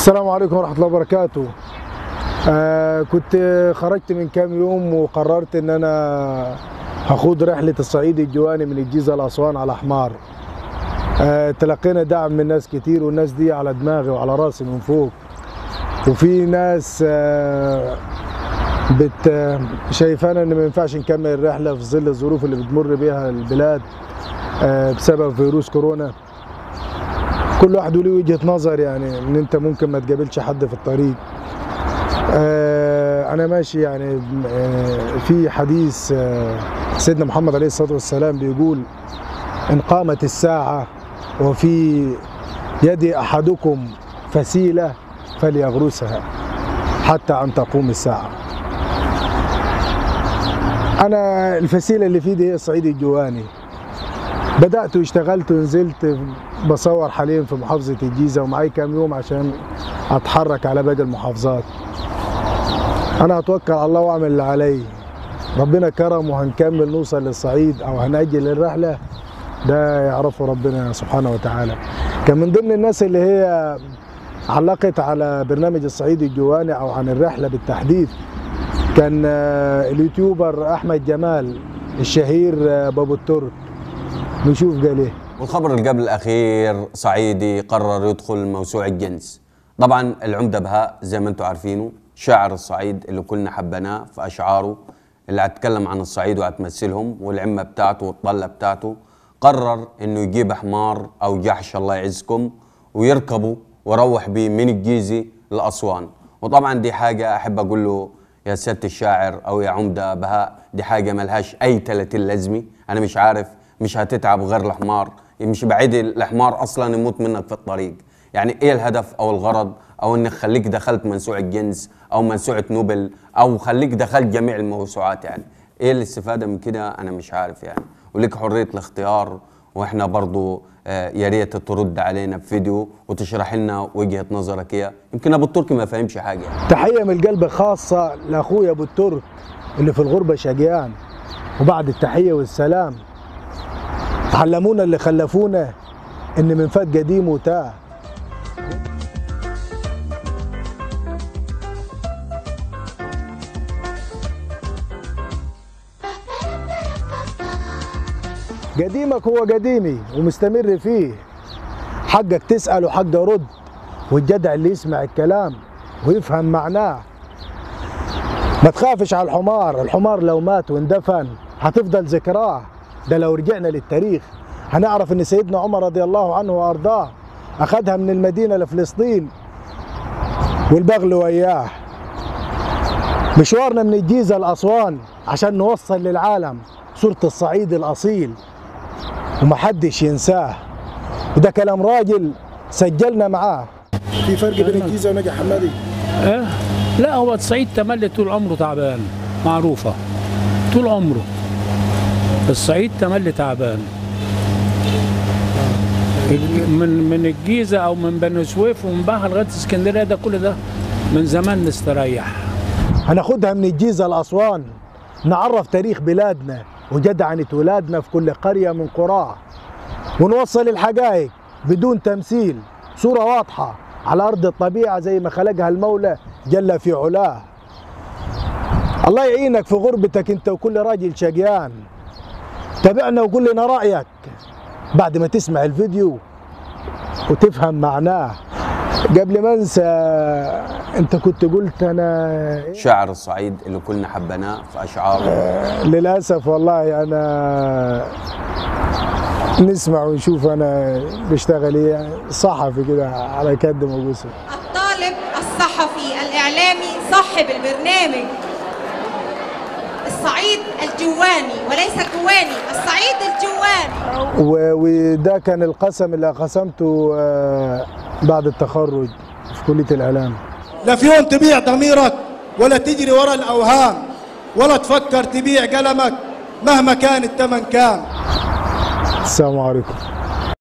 السلام عليكم ورحمة الله وبركاته آه كنت خرجت من كام يوم وقررت ان انا هخوض رحلة الصعيد الجواني من الجيزة لأسوان على حمار آه تلقينا دعم من ناس كتير والناس دي على دماغي وعلى راسي من فوق وفي ناس آه بت شايفانا ان ما ينفعش نكمل الرحلة في ظل الظروف اللي بتمر بيها البلاد آه بسبب فيروس كورونا كل واحد له وجهة نظر يعني ان انت ممكن ما تقابلش حد في الطريق آه انا ماشي يعني آه في حديث آه سيدنا محمد عليه الصلاة والسلام بيقول ان قامت الساعة وفي يد احدكم فسيلة فليغرسها حتى ان تقوم الساعة انا الفسيلة اللي في دي هي الصعيد الجواني بدأت واشتغلت ونزلت بصور حاليا في محافظة الجيزة ومعاي كام يوم عشان أتحرك على باقي المحافظات أنا أتوكل على الله وأعمل اللي علي ربنا كرم وهنكمل نوصل للصعيد أو هنأجل الرحلة ده يعرفه ربنا سبحانه وتعالى كان من ضمن الناس اللي هي علقت على برنامج الصعيد الجواني أو عن الرحلة بالتحديد كان اليوتيوبر أحمد جمال الشهير بابو الترك نشوف قال ايه والخبر اللي قبل الاخير صعيدي قرر يدخل موسوعه جنس طبعا العمده بهاء زي ما انتم عارفينه شاعر الصعيد اللي كلنا حبناه في اشعاره اللي هتكلم عن الصعيد وهتمثلهم والعمه بتاعته والطله بتاعته قرر انه يجيب حمار او جحش الله يعزكم ويركبه ويروح بيه من الجيزه لاسوان وطبعا دي حاجه احب اقول له يا سياده الشاعر او يا عمده بهاء دي حاجه ملهاش اي 30 لازمه انا مش عارف مش هتتعب غير الحمار مش بعيد الحمار اصلا يموت منك في الطريق يعني ايه الهدف او الغرض او انك خليك دخلت منسوع الجنس او منسوعه نوبل او خليك دخلت جميع الموسوعات يعني ايه الاستفاده من كده انا مش عارف يعني ولك حريه الاختيار واحنا برضو آه يا ريت ترد علينا بفيديو وتشرح لنا وجهه نظرك ايه يمكن ابو التركي ما فهمش حاجه تحيه من القلب خاصه لاخويا ابو الترك اللي في الغربه شقيان وبعد التحيه والسلام علمونا اللي خلفونا ان من فات قديم وتاه قديمك هو قديمي ومستمر فيه حقك تسأل وحق رد والجدع اللي يسمع الكلام ويفهم معناه ما تخافش على الحمار الحمار لو مات واندفن هتفضل ذكراه ده لو رجعنا للتاريخ هنعرف ان سيدنا عمر رضي الله عنه وارضاه اخذها من المدينه لفلسطين والبغل وياه مشوارنا من الجيزه لاسوان عشان نوصل للعالم صوره الصعيد الاصيل ومحدش ينساه وده كلام راجل سجلنا معاه في فرق بين الجيزه ونجا حمادي اه لا هو الصعيد تملي طول عمره تعبان معروفه طول عمره الصعيد تملي تعبان من من الجيزه او من بني سويف ومن بحر لغايه اسكندريه ده كل ده من زمان نستريح هناخدها من الجيزه لاسوان نعرف تاريخ بلادنا وجدعنة ولادنا في كل قريه من قراها ونوصل الحقائق بدون تمثيل صوره واضحه على ارض الطبيعه زي ما خلقها المولى جل في علاه الله يعينك في غربتك انت وكل راجل شقيان تابعنا وقول لنا رأيك بعد ما تسمع الفيديو وتفهم معناه قبل ما انسى انت كنت قلت انا شاعر الصعيد اللي كلنا حبناه في اشعاره آه للاسف والله انا نسمع ونشوف انا بشتغل ايه صحفي كده على كد موجوسه الطالب الصحفي الاعلامي صاحب البرنامج الصعيد الجواني وليس الجواني الصعيد الجواني وده كان القسم اللي قسمته بعد التخرج في كلية الإعلام لا في يوم تبيع ضميرك ولا تجري ورا الأوهام ولا تفكر تبيع قلمك مهما كان الثمن كان السلام عليكم